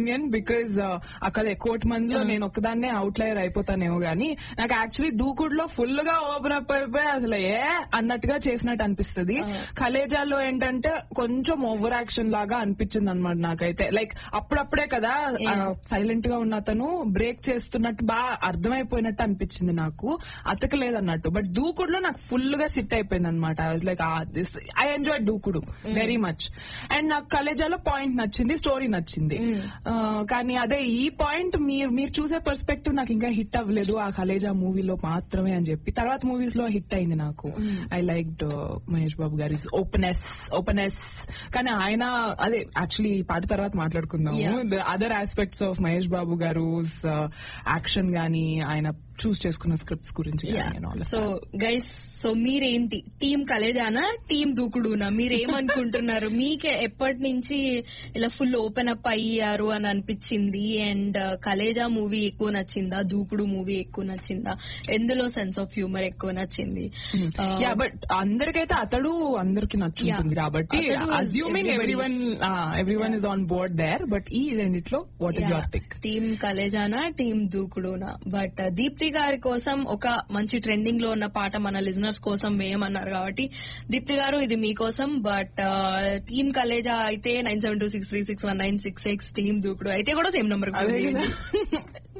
Opinion because అక్కడ కోటి మందిలో నేను ఒక్కదాన్నే అవుట్లయర్ అయిపోతానేమో గానీ నాకు యాక్చువల్లీ దూకుడులో ఫుల్ గా ఓపెన్ అప్ అయిపోయి అసలు ఏ అన్నట్టుగా చేసినట్టు అనిపిస్తుంది కలేజాలో ఏంటంటే కొంచెం ఓవర్ యాక్షన్ లాగా అనిపించింది అనమాట నాకైతే లైక్ అప్పుడప్పుడే కదా సైలెంట్ గా ఉన్న అతను బ్రేక్ చేస్తున్నట్టు బాగా అర్థమైపోయినట్టు అనిపించింది నాకు అతకలేదు అన్నట్టు బట్ దూకుడులో నాకు ఫుల్ గా సిట్ అయిపోయింది అనమాట I was like I enjoy Dookudu very much and నాకు కలేజాలో పాయింట్ నచ్చింది స్టోరీ నచ్చింది ఆ, కానీ అదే ఈ పాయింట్ మీరు మీరు చూసే పర్స్పెక్టివ్ నాకు ఇంకా హిట్ అవ్వలేదు ఆ కలేజా మూవీలో మాత్రమే అని చెప్పి తర్వాత మూవీస్ లో హిట్ అయింది నాకు ఐ లైక్ మహేష్ బాబు గారి ఓపెనెస్ ఓపెనెస్ కానీ ఆయన అదే యాక్చువల్లీ ఈ పాట తర్వాత మాట్లాడుకుందాము the other aspects of Mahesh Babu garu action గానీ ఆయన చూస్ చేసుకున్న స్క్రిప్ట్స్ గురించి గానీ and all of so guys so మీరేంటి టీం కలేజానా టీం దూకుడునా మీరేమనుకుంటున్నారు మీకే ఎప్పటి నుంచి ఇలా ఫుల్ ఓపెన్ అప్ అయ్యారు అని అనిపించింది అండ్ కలేజా మూవీ ఎక్కువ నచ్చిందా దూకుడు మూవీ ఎక్కువ నచ్చిందా ఎందులో సెన్స్ ఆఫ్ హ్యూమర్ ఎక్కువ నచ్చింది యా బట్ అందరికైతే అతడు అందరికి నచ్చుతుంది Yeah. కాబట్టి అతడు is assuming everyone everybody's. Everyone is on board there but ఈ రెండిట్లో what is your pick team కలేజానా టీం దూకుడునా బట్ దీప్తి గారి కోసం ఒక మంచి ట్రెండింగ్ లో ఉన్న పాట మన లిజనర్స్ కోసం వేయమన్నారు కాబట్టి దీప్తి గారు ఇది మీకోసం బట్ టీం కలేజా అయితే nine seven two six three six one nine six six team Dookudu అయితే కూడా సేమ్ నెంబర్ అదే కదా